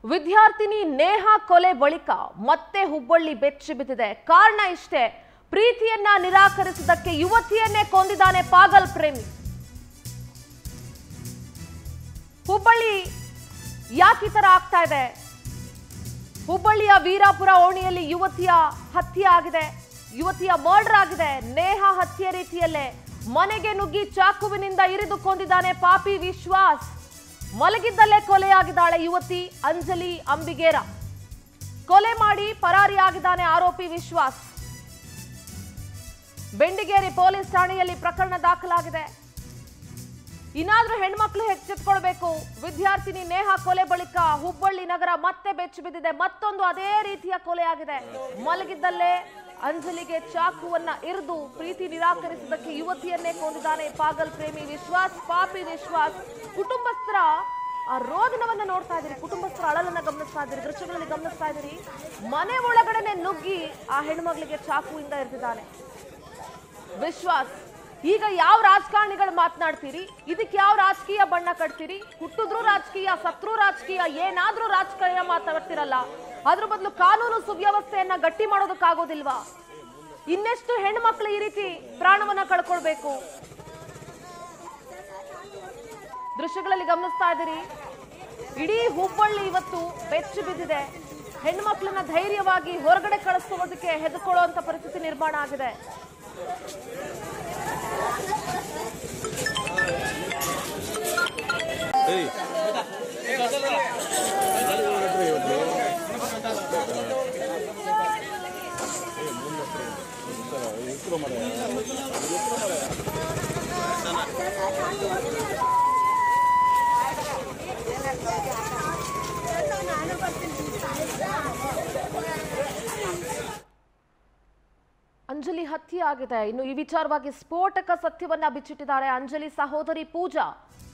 ವಿದ್ಯಾರ್ಥಿನಿ ನೇಹ ಕೊಲೆ ಬಳಿಕ ಮತ್ತೆ ಹುಬ್ಬಳ್ಳಿ ಬೆಚ್ಚಿ ಬಿದ್ದಿದೆ ಕಾರಣ ಇಷ್ಟೇ ಪ್ರೀತಿಯನ್ನ ನಿರಾಕರಿಸಿದ್ದಕ್ಕೆ ಯುವತಿಯನ್ನೇ ಕೊಂದಿದ್ದಾನೆ ಪಾಗಲ್ ಪ್ರೇಮಿ ಹುಬ್ಬಳ್ಳಿ ಯಾಕೆ ಈ ತರ ಆಗ್ತಾ ಇದೆ ಹುಬ್ಬಳ್ಳಿಯ ವೀರಾಪುರ ಓಣಿಯಲ್ಲಿ ಯುವತಿಯ ಹತ್ಯೆ ಆಗಿದೆ ಯುವತಿಯ ಮರ್ಡರ್ ಆಗಿದೆ ನೇಹ ಹತ್ಯೆ ರೀತಿಯಲ್ಲೇ ಮನೆಗೆ ನುಗ್ಗಿ ಚಾಕುವಿನಿಂದ ಇರಿದು ಕೊಂದಿದ್ದಾನೆ ಪಾಪಿ ವಿಶ್ವಾಸ್ ಮಲಗಿದ್ದಲ್ಲೇ ಕೊಲೆಯಾಗಿದ್ದಾಳೆ ಯುವತಿ ಅಂಜಲಿ ಅಂಬಿಗೇರ ಕೊಲೆ ಮಾಡಿ ಪರಾರಿಯಾಗಿದ್ದಾನೆ ಆರೋಪಿ ವಿಶ್ವಾಸ್ ಬೆಂಡಿಗೇರಿ ಪೊಲೀಸ್ ಠಾಣೆಯಲ್ಲಿ ಪ್ರಕರಣ ದಾಖಲಾಗಿದೆ ಇನ್ನಾದ್ರೂ ಹೆಣ್ಮಕ್ಳು ಎಚ್ಚೆತ್ಕೊಳ್ಬೇಕು ವಿದ್ಯಾರ್ಥಿನಿ ನೇಹ ಕೊಲೆ ಬಳಿಕ ಹುಬ್ಬಳ್ಳಿ ನಗರ ಮತ್ತೆ ಬೆಚ್ಚಿ ಬಿದ್ದಿದೆ ಮತ್ತೊಂದು ಅದೇ ರೀತಿಯ ಕೊಲೆ ಆಗಿದೆ ಮಲಗಿದ್ದಲ್ಲೇ ಅಂಜಲಿಗೆ ಚಾಕುವನ್ನ ಇರಿದು ಪ್ರೀತಿ ನಿರಾಕರಿಸಿದ್ದಕ್ಕೆ ಯುವತಿಯನ್ನೇ ಕೊಂದಿದ್ದಾನೆ ಪಾಗಲ್ ಪ್ರೇಮಿ ವಿಶ್ವಾಸ್ ಪಾಪಿ ವಿಶ್ವಾಸ್ ಕುಟುಂಬಸ್ಥರ ಆ ರೋದನವನ್ನ ನೋಡ್ತಾ ಇದ್ದೀರಿ ಕುಟುಂಬಸ್ಥರ ಅಳಲನ್ನ ಗಮನಿಸ್ತಾ ಇದ್ದೀರಿ ದೃಶ್ಯಗಳಲ್ಲಿ ಗಮನಿಸ್ತಾ ಇದ್ದೀರಿ ಮನೆ ಒಳಗಡೆನೆ ನುಗ್ಗಿ ಆ ಹೆಣ್ಮಗಳಿಗೆ ಚಾಕುವಿಂದ ಇರ್ತಿದ್ದಾನೆ ವಿಶ್ವಾಸ್ ಈಗ ಯಾವ ರಾಜಕಾರಣಿಗಳು ಮಾತನಾಡ್ತೀರಿ ಇದಕ್ಕೆ ಯಾವ ರಾಜಕೀಯ ಬಣ್ಣ ಕಟ್ತೀರಿ ಹುಟ್ಟಿದ್ರು ರಾಜಕೀಯ ಸತ್ರು ರಾಜಕೀಯ ಏನಾದ್ರೂ ರಾಜಕೀಯ ಮಾತಾಡ್ತಿರಲ್ಲ ಅದ್ರ ಬದಲು ಕಾನೂನು ಸುವ್ಯವಸ್ಥೆಯನ್ನ ಗಟ್ಟಿ ಮಾಡೋದಕ್ಕಾಗೋದಿಲ್ವಾ ಇನ್ನೆಷ್ಟು ಹೆಣ್ಮಕ್ಳು ಈ ರೀತಿ ಪ್ರಾಣವನ್ನ ಕಳ್ಕೊಳ್ಬೇಕು ದೃಶ್ಯಗಳಲ್ಲಿ ಗಮನಿಸ್ತಾ ಇದ್ದೀರಿ ಇಡೀ ಹುಬ್ಬಳ್ಳಿ ಇವತ್ತು ಬೆಚ್ಚಿ ಬಿದ್ದಿದೆ ಹೆಣ್ಮಕ್ಳನ್ನ ಧೈರ್ಯವಾಗಿ ಹೊರಗಡೆ ಕಳಿಸ್ಕೊಳ್ಳೋದಕ್ಕೆ ಹೆದರ್ಕೊಳ್ಳುವಂತ ಪರಿಸ್ಥಿತಿ ನಿರ್ಮಾಣ ಆಗಿದೆ ಅಂಜಲಿ ಹತ್ಯೆ ಆಗಿದೆ ಇನ್ನು ಈ ವಿಚಾರವಾಗಿ ಸ್ಫೋಟಕ ಸತ್ಯವನ್ನ ಬಿಚ್ಚಿಟ್ಟಿದ್ದಾರೆ ಅಂಜಲಿ ಸಹೋದರಿ ಪೂಜಾ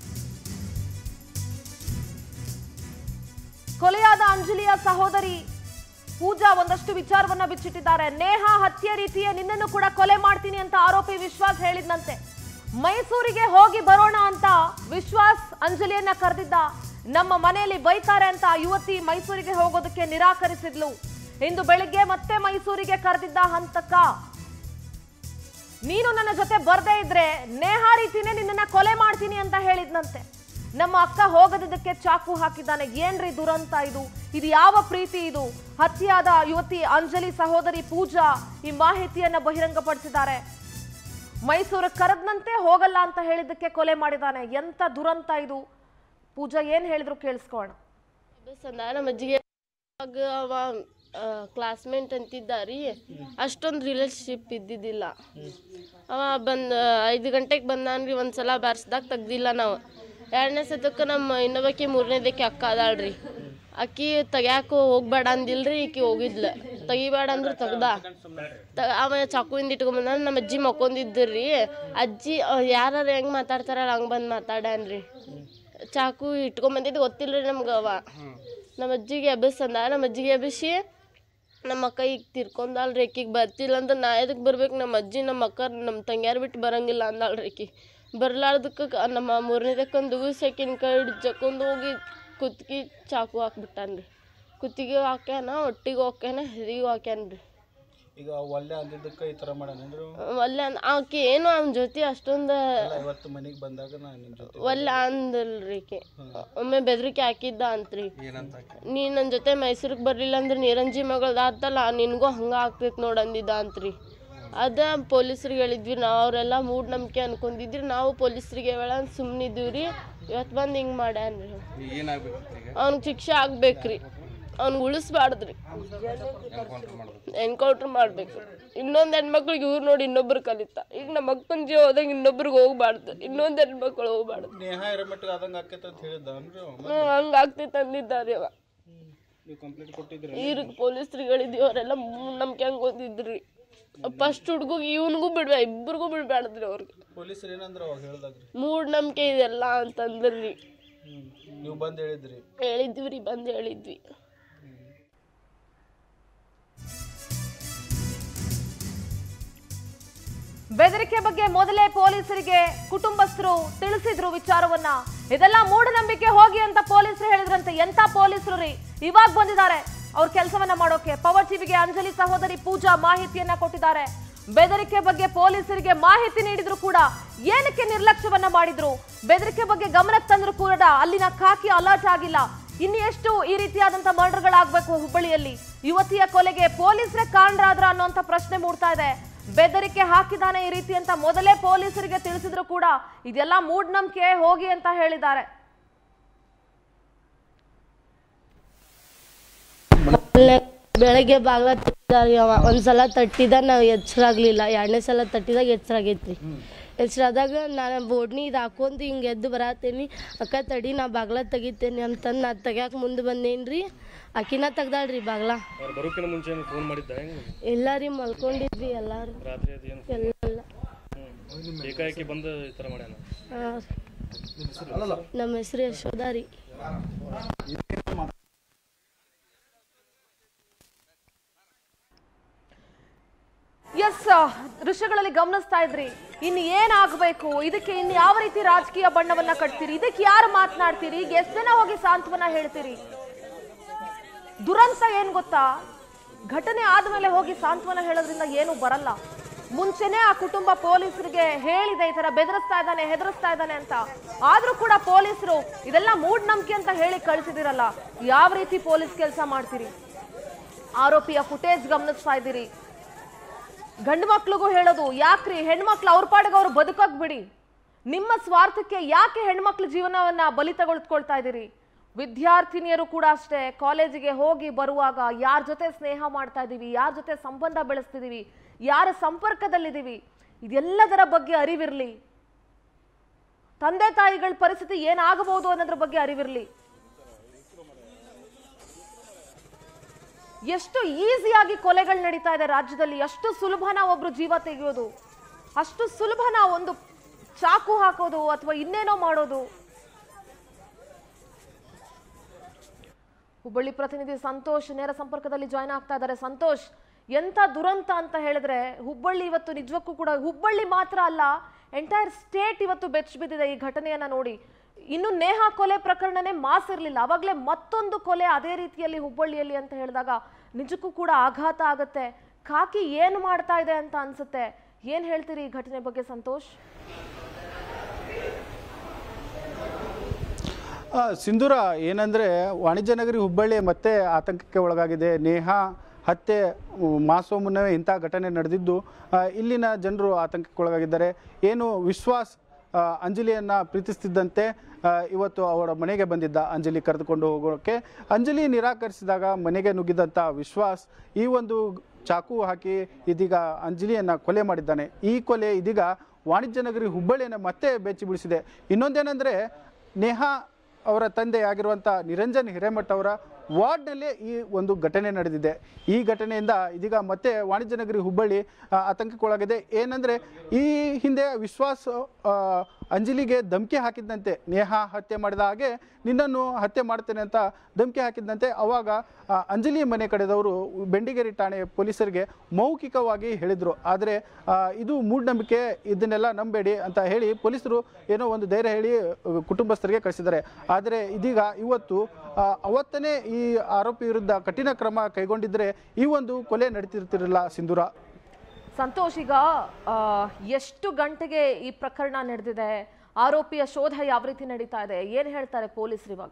ಕೊಲೆಯಾದ ಅಂಜಲಿಯ ಸಹೋದರಿ ಪೂಜಾ ಒಂದಷ್ಟು ವಿಚಾರವನ್ನ ಬಿಚ್ಚಿಟ್ಟಿದ್ದಾರೆ ನೇಹ ಹತ್ಯೆ ರೀತಿಯ ನಿನ್ನನ್ನು ಕೂಡ ಕೊಲೆ ಮಾಡ್ತೀನಿ ಅಂತ ಆರೋಪಿ ವಿಶ್ವಾಸ್ ಹೇಳಿದ್ನಂತೆ ಮೈಸೂರಿಗೆ ಹೋಗಿ ಬರೋಣ ಅಂತ ವಿಶ್ವಾಸ್ ಅಂಜಲಿಯನ್ನ ಕರೆದಿದ್ದ ನಮ್ಮ ಮನೆಯಲ್ಲಿ ಬೈತಾರೆ ಅಂತ ಆ ಯುವತಿ ಮೈಸೂರಿಗೆ ಹೋಗೋದಕ್ಕೆ ನಿರಾಕರಿಸಿದ್ಲು ಇಂದು ಬೆಳಿಗ್ಗೆ ಮತ್ತೆ ಮೈಸೂರಿಗೆ ಕರೆದಿದ್ದ ಹಂತಕ ನೀನು ನನ್ನ ಜೊತೆ ಬರ್ದೇ ಇದ್ರೆ ನೇಹ ರೀತಿನೇ ನಿನ್ನನ್ನ ಕೊಲೆ ಮಾಡ್ತೀನಿ ಅಂತ ಹೇಳಿದ್ನಂತೆ ನಮ್ಮ ಅಕ್ಕ ಹೋಗದಿದ್ದಕ್ಕೆ ಚಾಕು ಹಾಕಿದ್ದಾನೆ ಏನ್ರಿ ದುರಂತ ಇದು ಇದು ಯಾವ ಪ್ರೀತಿ ಇದು ಹತ್ಯೆಯಾದ ಯುವತಿ ಅಂಜಲಿ ಸಹೋದರಿ ಪೂಜಾ ಈ ಮಾಹಿತಿಯನ್ನ ಬಹಿರಂಗಪಡಿಸಿದ್ದಾರೆ ಮೈಸೂರಿಗೆ ಕರೆದ್ನಂತೆ ಹೋಗಲ್ಲ ಅಂತ ಹೇಳಿದ್ದಕ್ಕೆ ಕೊಲೆ ಮಾಡಿದ್ದಾನೆ ಎಂತ ದುರಂತ ಇದು ಪೂಜಾ ಏನ್ ಹೇಳಿದ್ರು ಕೇಳಿಸ್ಕೋಣ ಬಸ್ ಅಂದ ನಮ್ಮ ಅಜ್ಜಿಗೆ ಅವಾಗ ಅವ ಕ್ಲಾಸ್ಮೇಟ್ ಅಂತಿದ್ದ ರೀ ಅಷ್ಟೊಂದು ರಿಲೇಶನ್ಶಿಪ್ ಇದ್ದಿದ್ದಿಲ್ಲ ಅವ ಬಂದು ಐದು ಗಂಟೆಗೆ ಬಂದಾನ್ರಿ ಒಂದು ಸಲ ಬಾರ್ಸ್ದಾಗ ತೆಗ್ದಿಲ್ಲ ನಾವು ಎರಡನೇ ಸತಕ್ಕೆ ನಮ್ಮ ಇನ್ನೊಬ್ಬಾಕಿ ಮೂರನೇದಕ್ಕೆ ಅಕ್ಕ ಅದಾಳ್ರಿ ಅಕ್ಕಿ ತೆಗ್ಯಾಕ ಹೋಗ್ಬೇಡ ಅಂದಿಲ್ರಿ ಈಕಿ ಹೋಗಿದ್ಲ ತೆಗಿಬೇಡ ಅಂದ್ರೆ ತೆಗ್ದ ತ ಅವ ಚಾಕುವಿಂದ ಇಟ್ಕೊಂಬಂದ ನಮ್ಮ ಅಜ್ಜಿ ಮಕ್ಕೊಂದಿದ್ರಿ ಅಜ್ಜಿ ಯಾರು ಹೆಂಗೆ ಮಾತಾಡ್ತಾರಲ್ಲ ಹಂಗೆ ಬಂದು ಮಾತಾಡ್ಯಾನ್ರಿ ಚಾಕು ಇಟ್ಕೊಂಬಂದಿದ್ದು ಗೊತ್ತಿಲ್ಲ ರೀ ನಮ್ಗೆ ಅವ ನಮ್ಮ ಅಜ್ಜಿಗೆ ಎಬ್ಬಿಸಂದ ನಮ್ಮ ಅಜ್ಜಿಗೆ ಎಬ್ಬಿಸಿ ನಮ್ಮ ಅಕ್ಕ ಈಗ ತಿರ್ಕೊಂಡಲ್ರಿ ಆಕಿಗೆ ಬರ್ತಿಲ್ಲ ಅಂದ್ರೆ ನಾ ಎದಕ್ಕೆ ಬರ್ಬೇಕು ನಮ್ಮ ಅಜ್ಜಿ ನಮ್ಮ ಅಕ್ಕ ನಮ್ಮ ತಂಗ್ಯಾರು ಬಿಟ್ಟು ಬರಂಗಿಲ್ಲ ಅಂದಾಳ್ರಿ ಆಕಿ ಬರ್ಲಾರ್ದಕ್ಕೆ ಕ- ನಮ್ಮ ಮೂರನೇದಕ್ಕೊಂದು ದಿವಸ ಆಕಿನ ಕೈ ಹಿಡ್ದು ಜಕ್ಕೊಂದು ಹೋಗಿ ಕುತ್ತಿಗೆ ಚಾಕು ಹಾಕ್ಬಿಟ್ಟಾನ್ರಿ ಕುತ್ತಿಗೆ ಹಾಕ್ಯಾನ ಹೊಟ್ಟಿಗೆ ಹಾಕ್ಯಾನ ಹೆದಿಗೂ ಹಾಕ್ಯಾನ್ರಿ ಈಗ ಒಲ್ಲೆ ಅಂದಿದ್ದಕ್ಕೆ ಈ ಥರ ಮಾಡ್ಯಾನೇನ್ರಿ ಒಲ್ಲೆ ಅಂದ್ ಆಕಿ ಏನು ಅವನ ಜೊತೆ ಅಷ್ಟೊಂದು ಅಲ್ಲ ಇವತ್ತು ಮನೆಗೆ ಬಂದಾಗ ನಾ ನಿಮ್ಮ ಜೊತೆ ಒಲ್ಲೆ ಅಂದಲ್ರಿ ಆಕಿ ಒಮ್ಮೆ ಬೆದರಿಕೆ ಹಾಕಿದ್ದ ಅಂತ್ರಿ ನೀ ನನ್ನ ಜೊತೆ ಮೈಸೂರಿಗೆ ಬರಲಿಲ್ಲ ಅಂದ್ರೆ ನಿರಂಜಿ ಮಗಳದಾತಲ್ಲ ನಿನಗೂ ಹಂಗೆ ಆಗ್ತೈತೆ ನೋಡಿ ಅಂದಿದ್ದ ಅಂತ್ರಿ ಅದ ಪೊಲೀಸ್ರಿಗೆ ಹೇಳಿದ್ವಿ ನಾವು ಅವರೆಲ್ಲ ಮೂಢನಂಬಿಕೆ ಅನ್ಕೊಂಡಿದ್ರಿ ನಾವು ಪೊಲೀಸ್ರಿಗೆ ಹೇಳ ಸುಮ್ಮನಿದ್ದೀವಿ ರೀ ಇವತ್ತು ಬಂದು ಹಿಂಗೆ ಮಾಡ್ಯಾನ್ರಿ ಅವ್ನಿಗೆ ಶಿಕ್ಷೆ ಆಗ್ಬೇಕ್ರಿ ಅವ್ನಿಗೆ ಉಳಿಸ್ಬಾರ್ದ್ರಿ ಎನ್ಕೌಂಟ್ರ್ ಮಾಡ್ಬೇಕು ಇನ್ನೊಂದು ಹೆಣ್ಮಕ್ಳಿಗೆ ಇವ್ರು ನೋಡಿ ಇನ್ನೊಬ್ರು ಕಲಿತಾ ಈಗ ನಮ್ಮ ಅಕ್ಕನ ಜೀವ ಹೋದಾಗ ಇನ್ನೊಬ್ರಿಗೆ ಹೋಗ್ಬಾರ್ದು ಇನ್ನೊಂದು ಹೆಣ್ಮಕ್ಳು ಹೋಗ್ಬಾರ್ದು ನೇಹ ಇರೋ ಮಟ್ಟಿಗೆ ಆದಂಗೆ ಆಕೈತೆ ಅಂತ ಹೇಳಿದ್ದನ್ರಿ ಅವ. ಹ್ಞೂ ಹಂಗೆ ಆಗ್ತೈತೆ ಅಂದಿದ್ದಾರೆ ಅವ ನೀವು ಕಂಪ್ಲೇಂಟ್ ಕೊಟ್ಟಿದ್ರಿ ಈಗ ಪೊಲೀಸ್ರಿಗೆ ಹೇಳಿದ್ವಿ ಅವರೆಲ್ಲ ನಂಬಿಕೆ ಹಂಗೆ ಓದಿದ್ರಿ ಫಸ್ಟ್ ಹುಡುಗಿಗೆ ಇವನಿಗೂ ಬಿಡ್ಬೇಡ ಇಬ್ಬರಿಗೂ ಬಿಡ್ಬೇಡ್ದ್ರಿ ಅವ್ರಿಗೆ ಪೊಲೀಸರು ಏನಂದ್ರೆ ಅವಾಗ ಹೇಳ್ದಾಗ್ರಿ ಮೂಢನಂಬಿಕೆ ಇದೆಲ್ಲ ಅಂತಂದ್ರಿ ಹ್ಞೂ ನೀವು ಬಂದು ಹೇಳಿದ್ರಿ ಹೇಳಿದ್ವಿ ರೀ ಬಂದು ಹೇಳಿದ್ವಿ ಬೆದರಿಕೆ ಬಗ್ಗೆ ಮೊದಲೇ ಪೊಲೀಸರಿಗೆ ಕುಟುಂಬಸ್ಥರು ತಿಳಿಸಿದ್ರು ವಿಚಾರವನ್ನ ಇದೆಲ್ಲ ಮೂಢನಂಬಿಕೆ ಹೋಗಿ ಅಂತ ಪೊಲೀಸರು ಹೇಳಿದ್ರಂತೆ ಎಂತ ಪೊಲೀಸರು ರೀ ಇವಾಗ ಬಂದಿದ್ದಾರೆ ಅವ್ರ ಕೆಲಸವನ್ನ ಮಾಡೋಕೆ ಪವರ್ ಟಿವಿಗೆ ಅಂಜಲಿ ಸಹೋದರಿ ಪೂಜಾ ಮಾಹಿತಿಯನ್ನ ಕೊಟ್ಟಿದ್ದಾರೆ ಬೆದರಿಕೆ ಬಗ್ಗೆ ಪೊಲೀಸರಿಗೆ ಮಾಹಿತಿ ನೀಡಿದ್ರು ಕೂಡ ಏನಕ್ಕೆ ನಿರ್ಲಕ್ಷ್ಯವನ್ನ ಮಾಡಿದ್ರು ಬೆದರಿಕೆ ಬಗ್ಗೆ ಗಮನಕ್ಕೆ ತಂದ್ರು ಕೂಡ ಅಲ್ಲಿನ ಖಾಕಿ ಅಲರ್ಟ್ ಆಗಿಲ್ಲ ಇನ್ನು ಎಷ್ಟು ಈ ರೀತಿಯಾದಂತ ಮರ್ಡರ್ಗಳಾಗ್ಬೇಕು ಹುಬ್ಬಳ್ಳಿಯಲ್ಲಿ ಯುವತಿಯ ಕೊಲೆಗೆ ಪೊಲೀಸರೇ ಕಾರಣರಾದ್ರ ಅನ್ನೋಂಥ ಪ್ರಶ್ನೆ ಮೂಡ್ತಾ ಇದೆ ಬೆದರಿಕೆ ಹಾಕಿದಾನೆ ಈ ರೀತಿ ಅಂತ ಮೊದಲೇ ಪೊಲೀಸರಿಗೆ ತಿಳಿಸಿದ್ರು ಕೂಡ ಇದೆಲ್ಲ ಮೂಢನಂಬಿಕೆ ಹೋಗಿ ಅಂತ ಹೇಳಿದ್ದಾರೆ ಮೊದಲನೇ ಬೆಳಗ್ಗೆ ಬಾಗ್ಲ ತಟ್ಟಿದಾರಿ ಅವ ಒಂದ್ಸಲ ತಟ್ಟಿದ ನಾವು ಎಚ್ಚರಾಗ್ಲಿಲ್ಲ ಎರಡನೇ ಸಲ ತಟ್ಟಿದಾಗ ಎಚ್ಚರಾಗೈತ್ರಿ ಎಚ್ಚರಾದಾಗ ನಾನು ಬೋಡ್ನಿ ಇದು ಹಾಕೊಂಡ್ ಹಿಂಗೆ ಎದ್ದು ಬರತ್ತೇನಿ ಅಕ್ಕ ತಡಿ ನಾ ಬಾಗ್ಲ ತೆಗಿತೇನೆ ಅಂತಂದು ನಾ ತೆಗ್ಯಾಕ ಮುಂದೆ ಬಂದೇನ್ರಿ ಆಕಿನ ತೆಗ್ದಾಳ್ರಿ ಬಾಗ್ಲ ಅವ್ರು ಬರೋಕಿನ ಮುಂಚೆ ಫೋನ್ ಮಾಡಿದ್ದ ಹೆಂಗೆ ಎಲ್ಲ ರೀ ಮಲ್ಕೊಂಡಿದ್ವಿ ಎಲ್ಲಾರು ರಾತ್ರಿ ಅದು ಏನು ಎಲ್ಲ ಎಲ್ಲ ಹ್ಞೂ ಏಕಾಏಕಿ ಬಂದು ಈ ಥರ ಮಾಡ್ಯಾನ ಆ, ನಮ್ಮ ಹೆಸರು ಯಶೋಧ ರೀ ಎಸ್ ದೃಶ್ಯಗಳಲ್ಲಿ ಗಮನಿಸ್ತಾ ಇದ್ರಿ ಇನ್ನು ಏನಾಗಬೇಕು ಇದಕ್ಕೆ ಇನ್ನು ಯಾವ ರೀತಿ ರಾಜಕೀಯ ಬಣ್ಣವನ್ನ ಕಟ್ತೀರಿ ಇದಕ್ಕೆ ಯಾರು ಮಾತನಾಡ್ತೀರಿ ಈಗ ಎಷ್ಟು ಜನ ಹೋಗಿ ಸಾಂತ್ವನ ಹೇಳ್ತೀರಿ ದುರಂತ ಏನ್ ಗೊತ್ತಾ ಘಟನೆ ಆದ್ಮೇಲೆ ಹೋಗಿ ಸಾಂತ್ವನ ಹೇಳೋದ್ರಿಂದ ಏನು ಬರಲ್ಲ ಮುಂಚೆನೆ ಆ ಕುಟುಂಬ ಪೊಲೀಸರಿಗೆ ಹೇಳಿದೆ ಈ ತರ ಬೆದರಿಸ್ತಾ ಇದ್ದಾನೆ ಹೆದರಿಸ್ತಾ ಇದ್ದಾನೆ ಅಂತ ಆದ್ರೂ ಕೂಡ ಪೊಲೀಸರು ಇದೆಲ್ಲ ಮೂಢನಂಬಿಕೆ ಅಂತ ಹೇಳಿ ಕಳಿಸಿದಿರಲ್ಲ ಯಾವ ರೀತಿ ಪೊಲೀಸ್ ಕೆಲಸ ಮಾಡ್ತೀರಿ ಆರೋಪಿಯ ಫುಟೇಜ್ ಗಮನಿಸ್ತಾ ಇದ್ದೀರಿ ಗಂಡು ಮಕ್ಳಿಗೂ ಹೇಳೋದು ಯಾಕ್ರಿ ಹೆಣ್ಮಕ್ಳು ಅವ್ರ ಪಾಡಿಗೆ ಅವ್ರು ಬದುಕಕ್ ಬಿಡಿ ನಿಮ್ಮ ಸ್ವಾರ್ಥಕ್ಕೆ ಯಾಕೆ ಹೆಣ್ಮಕ್ಳ ಜೀವನವನ್ನ ಬಲಿ ತಗೊಳ್ಕೊಳ್ತಾ ಇದ್ದೀರಿ ವಿದ್ಯಾರ್ಥಿನಿಯರು ಕೂಡ ಅಷ್ಟೇ ಕಾಲೇಜಿಗೆ ಹೋಗಿ ಬರುವಾಗ ಯಾರ ಜೊತೆ ಸ್ನೇಹ ಮಾಡ್ತಾ ಇದ್ದೀವಿ ಯಾರ ಜೊತೆ ಸಂಬಂಧ ಬೆಳೆಸ್ತಿದೀವಿ ಯಾರ ಸಂಪರ್ಕದಲ್ಲಿದ್ದೀವಿ ಇದೆಲ್ಲದರ ಬಗ್ಗೆ ಅರಿವಿರ್ಲಿ ತಂದೆ ತಾಯಿಗಳ ಪರಿಸ್ಥಿತಿ ಏನಾಗಬಹುದು ಅನ್ನೋದ್ರ ಬಗ್ಗೆ ಅರಿವಿರ್ಲಿ ಎಷ್ಟು ಈಸಿಯಾಗಿ ಕೊಲೆಗಳು ನಡೀತಾ ಇದೆ ರಾಜ್ಯದಲ್ಲಿ ಎಷ್ಟು ಸುಲಭನ ಒಬ್ರು ಜೀವ ತೆಗೆಯೋದು ಅಷ್ಟು ಸುಲಭನ ಒಂದು ಚಾಕು ಹಾಕೋದು ಅಥವಾ ಇನ್ನೇನೋ ಮಾಡೋದು ಹುಬ್ಬಳ್ಳಿ ಪ್ರತಿನಿಧಿ ಸಂತೋಷ್ ನೇರ ಸಂಪರ್ಕದಲ್ಲಿ ಜಾಯ್ನ್ ಆಗ್ತಾ ಇದ್ದಾರೆ ಸಂತೋಷ್ ಎಂತ ದುರಂತ ಅಂತ ಹೇಳಿದ್ರೆ ಹುಬ್ಬಳ್ಳಿ ಇವತ್ತು ನಿಜಕ್ಕೂ ಕೂಡ ಹುಬ್ಬಳ್ಳಿ ಮಾತ್ರ ಅಲ್ಲ ಎಂಟೈರ್ ಸ್ಟೇಟ್ ಇವತ್ತು ಬೆಚ್ಚ ಬಿದ್ದಿದೆ ಈ ಘಟನೆಯನ್ನ ನೋಡಿ ಇನ್ನು ನೇಹಾ ಕೊಲೆ ಪ್ರಕರಣನೇ ಮಾಸ್ ಇರಲಿಲ್ಲ ಅವಾಗಲೇ ಮತ್ತೊಂದು ಕೊಲೆ ಅದೇ ರೀತಿಯಲ್ಲಿ ಹುಬ್ಬಳ್ಳಿಯಲ್ಲಿ ಅಂತ ಹೇಳಿದಾಗ ನಿಜಕ್ಕೂ ಕೂಡ ಆಘಾತ ಆಗತ್ತೆ ಖಾಕಿ ಏನು ಮಾಡ್ತಾ ಇದೆ ಅಂತ ಅನ್ಸುತ್ತೆ ಏನ್ ಹೇಳ್ತೀರಿ ಈ ಘಟನೆ ಬಗ್ಗೆ ಸಂತೋಷ್ ಆ, ಸಿಂಧೂರ ಏನಂದರೆ ವಾಣಿಜ್ಯ ನಗರಿ ಹುಬ್ಬಳ್ಳಿ ಮತ್ತೆ ಆತಂಕಕ್ಕೆ ಒಳಗಾಗಿದೆ ನೇಹಾ ಹತ್ಯೆ ಉ, ಮಾಸೋ ಮುನ್ನವೇ ಇಂಥ ಘಟನೆ ನಡೆದಿದ್ದು ಆ, ಇಲ್ಲಿನ ಜನರು ಆತಂಕಕ್ಕೆ ಒಳಗಾಗಿದ್ದಾರೆ ಏನು ವಿಶ್ವಾಸ್ ಆ, ಅಂಜಲಿಯನ್ನು ಪ್ರೀತಿಸ್ತಿದ್ದಂತೆ ಆ, ಇವತ್ತು ಅವರ ಮನೆಗೆ ಬಂದಿದ್ದ ಅಂಜಲಿ ಕರೆದುಕೊಂಡು ಹೋಗೋಕ್ಕೆ ಅಂಜಲಿ ನಿರಾಕರಿಸಿದಾಗ ಮನೆಗೆ ನುಗ್ಗಿದಂಥ ವಿಶ್ವಾಸ್ ಈ ಒಂದು ಚಾಕು ಹಾಕಿ ಇದೀಗ ಅಂಜಲಿಯನ್ನು ಕೊಲೆ ಮಾಡಿದ್ದಾನೆ ಈ ಕೊಲೆ ಇದೀಗ ವಾಣಿಜ್ಯ ನಗರಿ ಹುಬ್ಬಳ್ಳಿಯನ್ನು ಮತ್ತೆ ಬೆಚ್ಚಿ ಬೀಳಿಸಿದೆ ಇನ್ನೊಂದೇನೆಂದರೆ ನೇಹಾ ಅವರ ತಂದೆ ಆಗಿರುವಂಥ ನಿರಂಜನ್ ಹಿರೇಮಠ್ ಅವರ ವಾರ್ಡ್ನಲ್ಲೇ ಈ ಒಂದು ಘಟನೆ ನಡೆದಿದೆ ಈ ಘಟನೆಯಿಂದ ಇದೀಗ ಮತ್ತೆ ವಾಣಿಜ್ಯ ನಗರಿ ಹುಬ್ಬಳ್ಳಿ ಆ, ಆತಂಕಕ್ಕೊಳಗಿದೆ ಏನಂದರೆ ಈ ಹಿಂದೆ ವಿಶ್ವಾಸ್ ಆ, ಅಂಜಲಿಗೆ ಧಮಕಿ ಹಾಕಿದ್ದಂತೆ ನೇಹಾ ಹತ್ಯೆ ಮಾಡಿದ ಹಾಗೆ ನಿನ್ನನ್ನು ಹತ್ಯೆ ಮಾಡ್ತೇನೆ ಅಂತ ಧಮಕಿ ಹಾಕಿದ್ದಂತೆ ಅವಾಗ ಆ, ಅಂಜಲಿ ಮನೆ ಕಡೆದವರು ಬೆಂಡಿಗೇರಿ ಠಾಣೆ ಪೊಲೀಸರಿಗೆ ಮೌಖಿಕವಾಗಿ ಹೇಳಿದರು ಆದರೆ ಆ, ಇದು ಮೂಢನಂಬಿಕೆ ಇದನ್ನೆಲ್ಲ ನಂಬೇಡಿ ಅಂತ ಹೇಳಿ ಪೊಲೀಸರು ಏನೋ ಒಂದು ಧೈರ್ಯ ಹೇಳಿ ಆ, ಕುಟುಂಬಸ್ಥರಿಗೆ ಕಳಿಸಿದ್ದಾರೆ ಆದರೆ ಇದೀಗ ಇವತ್ತು ಆ, ಅವತ್ತನೇ ಈ ಆರೋಪಿ ವಿರುದ್ಧ ಕಠಿಣ ಕ್ರಮ ಕೈಗೊಂಡಿದ್ರೆ ಈ ಒಂದು ಕೊಲೆ ನಡೀತಿರ್ತಿರಲಿಲ್ಲ ಸಿಂಧೂರ ಸಂತೋಷ್ ಈಗ ಆ, ಎಷ್ಟು ಗಂಟೆಗೆ ಈ ಪ್ರಕರಣ ನಡೆದಿದೆ ಆರೋಪಿಯ ಶೋಧ ಯಾವ ರೀತಿ ನಡೀತಾ ಇದೆ ಏನ್ ಹೇಳ್ತಾರೆ ಪೊಲೀಸರು ಇವಾಗ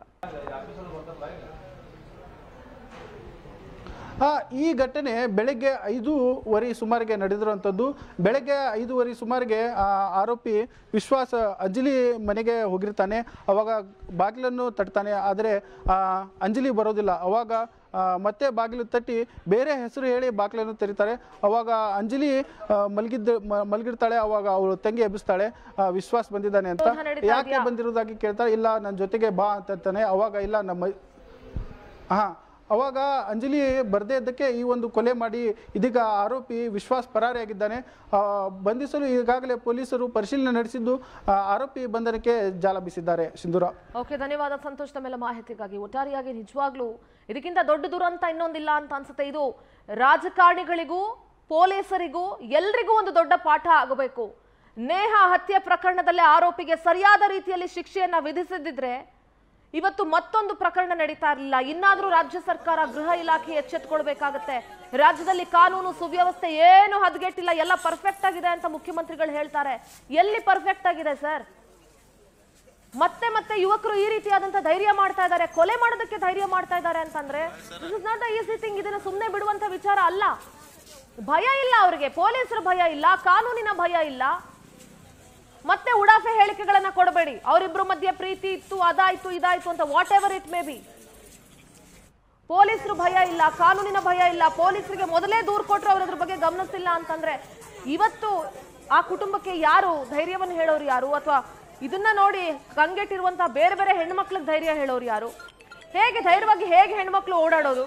ಆ, ಈ ಘಟನೆ ಬೆಳಗ್ಗೆ ಐದೂವರೆ ಸುಮಾರಿಗೆ ನಡೆದಿರುವಂಥದ್ದು ಬೆಳಗ್ಗೆ ಐದೂವರೆ ಸುಮಾರಿಗೆ ಆ, ಆರೋಪಿ ವಿಶ್ವಾಸ ಅಂಜಲಿ ಮನೆಗೆ ಹೋಗಿರ್ತಾನೆ ಅವಾಗ ಬಾಗಿಲನ್ನು ತಟ್ತಾನೆ ಆದರೆ ಆ, ಅಂಜಲಿ ಬರೋದಿಲ್ಲ ಅವಾಗ ಆ, ಮತ್ತೆ ಬಾಗಿಲು ತಟ್ಟಿ ಬೇರೆ ಹೆಸರು ಹೇಳಿ ಬಾಗಿಲನ್ನು ತೆರೀತಾರೆ ಅವಾಗ ಅಂಜಲಿ ಆ, ಮಲಗಿದ್ದ ಮ- ಮಲಗಿರ್ತಾಳೆ ಅವಾಗ ಅವಳು ತಂಗಿ ಎಬ್ಬಿಸ್ತಾಳೆ ಆ, ವಿಶ್ವಾಸ್ ಬಂದಿದ್ದಾನೆ ಅಂತ ಶೋಧ ನಡೀತಾ ಯಾಕೆ ಇದೆಯಾ? ಬಂದಿರೋದಾಗಿ ಕೇಳ್ತಾರೆ ಇಲ್ಲ ನನ್ನ ಜೊತೆಗೆ ಬಾ ಅಂತಾನೆ ಅವಾಗ ಇಲ್ಲ ನಮ್ಮ ಹಾ ಅವಾಗ ಅಂಜಲಿ ಬರದೇ ಇದ್ದಕ್ಕೆ ಈ ಒಂದು ಕೊಲೆ ಮಾಡಿ ಇದೀಗ ಆರೋಪಿ ವಿಶ್ವಾಸ್ ಪರಾರಿಯಾಗಿದ್ದಾನೆ ಆ, ಬಂಧಿಸಲು ಈಗಾಗಲೇ ಪೊಲೀಸರು ಪರಿಶೀಲನೆ ನಡೆಸಿದ್ದು ಆ, ಆರೋಪಿ ಬಂಧನಕ್ಕೆ ಜಾಲ ಬೀಸಿದ್ದಾರೆ ಸಿಂಧೂರ ಓಕೆ ಧನ್ಯವಾದ ಸಂತೋಷ್ ತಮ್ಮೆಲ್ಲ ಮಾಹಿತಿಗಾಗಿ ಒಟ್ಟಾರೆಯಾಗಿ ನಿಜವಾಗ್ಲೂ ಇದಕ್ಕಿಂತ ದೊಡ್ಡ ದುರಂತ ಇನ್ನೊಂದಿಲ್ಲ ಅಂತ ಅನ್ಸುತ್ತೆ ಇದು ರಾಜಕಾರಣಿಗಳಿಗೂ ಪೊಲೀಸರಿಗೂ ಎಲ್ರಿಗೂ ಒಂದು ದೊಡ್ಡ ಪಾಠ ಆಗಬೇಕು ನೇಹ ಹತ್ಯೆ ಪ್ರಕರಣದಲ್ಲಿ ಆರೋಪಿಗೆ ಸರಿಯಾದ ರೀತಿಯಲ್ಲಿ ಶಿಕ್ಷೆಯನ್ನ ವಿಧಿಸದಿದ್ರೆ ಇವತ್ತು ಮತ್ತೊಂದು ಪ್ರಕರಣ ನಡೀತಾ ಇರಲಿಲ್ಲ ಇನ್ನಾದ್ರೂ ರಾಜ್ಯ ಸರ್ಕಾರ ಗೃಹ ಇಲಾಖೆ ಎಚ್ಚೆತ್ಕೊಳ್ಬೇಕಾಗತ್ತೆ ರಾಜ್ಯದಲ್ಲಿ ಕಾನೂನು ಸುವ್ಯವಸ್ಥೆ ಏನು ಹದಗೆಟ್ಟಿಲ್ಲ ಎಲ್ಲ ಪರ್ಫೆಕ್ಟ್ ಆಗಿದೆ ಅಂತ ಮುಖ್ಯಮಂತ್ರಿಗಳು ಹೇಳ್ತಾರೆ ಎಲ್ಲಿ ಪರ್ಫೆಕ್ಟ್ ಆಗಿದೆ ಸರ್ ಮತ್ತೆ ಮತ್ತೆ ಯುವಕರು ಈ ರೀತಿಯಾದಂತ ಧೈರ್ಯ ಮಾಡ್ತಾ ಇದ್ದಾರೆ ಕೊಲೆ ಮಾಡೋದಕ್ಕೆ ಧೈರ್ಯ ಮಾಡ್ತಾ ಇದ್ದಾರೆ ಅಂತಂದ್ರೆ this is not easy thing ಇದನ್ನ ಸುಮ್ಮನೆ ಬಿಡುವಂತ ವಿಚಾರ ಅಲ್ಲ ಭಯ ಇಲ್ಲ ಅವರಿಗೆ ಪೊಲೀಸರ ಭಯ ಇಲ್ಲ ಕಾನೂನಿನ ಭಯ ಇಲ್ಲ ಮತ್ತೆ ಉಡಾಫೆ ಹೇಳಿಕೆಗಳನ್ನ ಕೊಡಬೇಡಿ ಅವರಿಬ್ರು ಮಧ್ಯೆ ಪ್ರೀತಿ ಇತ್ತು ಅದಾಯ್ತು ಇದಾಯ್ತು ಅಂತ whatever it may be ಪೊಲೀಸರು ಭಯ ಇಲ್ಲ ಕಾನೂನಿನ ಭಯ ಇಲ್ಲ ಪೊಲೀಸರಿಗೆ ಮೊದಲೇ ದೂರು ಕೊಟ್ಟರು ಅವ್ರ ಅದ್ರ ಬಗ್ಗೆ ಗಮನಿಸಿಲ್ಲ ಅಂತಂದ್ರೆ ಇವತ್ತು ಆ ಕುಟುಂಬಕ್ಕೆ ಯಾರು ಧೈರ್ಯವನ್ನು ಹೇಳೋರು ಯಾರು ಅಥವಾ ಇದನ್ನ ನೋಡಿ ಕಂಗೆಟ್ಟಿರುವಂತ ಬೇರೆ ಬೇರೆ ಹೆಣ್ಮಕ್ಳಿಗೆ ಧೈರ್ಯ ಹೇಳೋರು ಯಾರು ಹೇಗೆ ಧೈರ್ಯವಾಗಿ ಹೇಗೆ ಹೆಣ್ಮಕ್ಳು ಓಡಾಡೋದು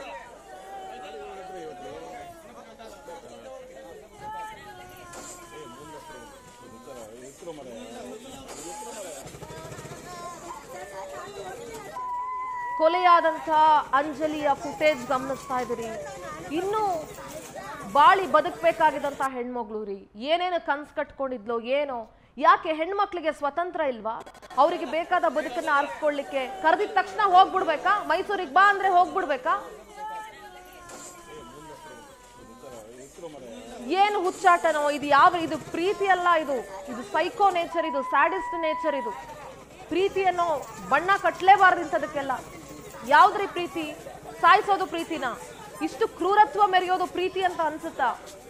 ಕೊಲೆಯಾದಂಥ ಅಂಜಲಿಯ ಫುಟೇಜ್ ಗಮನಿಸ್ತಾ ಇದ್ದೀರಿ ಇನ್ನು ಬಾಳಿ ಬದುಕಬೇಕಾಗಿದ್ದಂಥ ಹೆಣ್ಮಗಳು ರೀ ಏನೇನು ಕನ್ಸು ಕಟ್ಕೊಂಡಿದ್ಲೋ ಏನೋ ಯಾಕೆ ಹೆಣ್ಮಕ್ಳಿಗೆ ಸ್ವತಂತ್ರ ಇಲ್ವಾ ಅವರಿಗೆ ಬೇಕಾದ ಬದುಕನ್ನ ಆರಿಸ್ಕೊಳ್ಳಿಕ್ಕೆ ಕರೆದಿದ ತಕ್ಷಣ ಹೋಗ್ಬಿಡ್ಬೇಕಾ ಮೈಸೂರಿಗೆ ಬಾ ಅಂದ್ರೆ ಹೋಗ್ಬಿಡ್ಬೇಕಾ ಏನು ಹುಚ್ಚಾಟನೋ ಇದು ಯಾವ ಇದು ಪ್ರೀತಿ ಅಲ್ಲ ಇದು ಇದು ಸೈಕೋ ನೇಚರ್ ಇದು ಸ್ಯಾಡಿಸ್ಟ್ ನೇಚರ್ ಇದು ಪ್ರೀತಿಯನ್ನು ಬಣ್ಣ ಕಟ್ಟಲೇಬಾರ್ದು ಇಂಥದಕ್ಕೆಲ್ಲ ಯಾವ್ದ್ರಿ ಪ್ರೀತಿ ಸಾಯಿಸೋದು ಪ್ರೀತಿನ ಇಷ್ಟು ಕ್ರೂರತ್ವ ಮೆರೆಯೋದು ಪ್ರೀತಿ ಅಂತ ಅನ್ಸುತ್ತಾ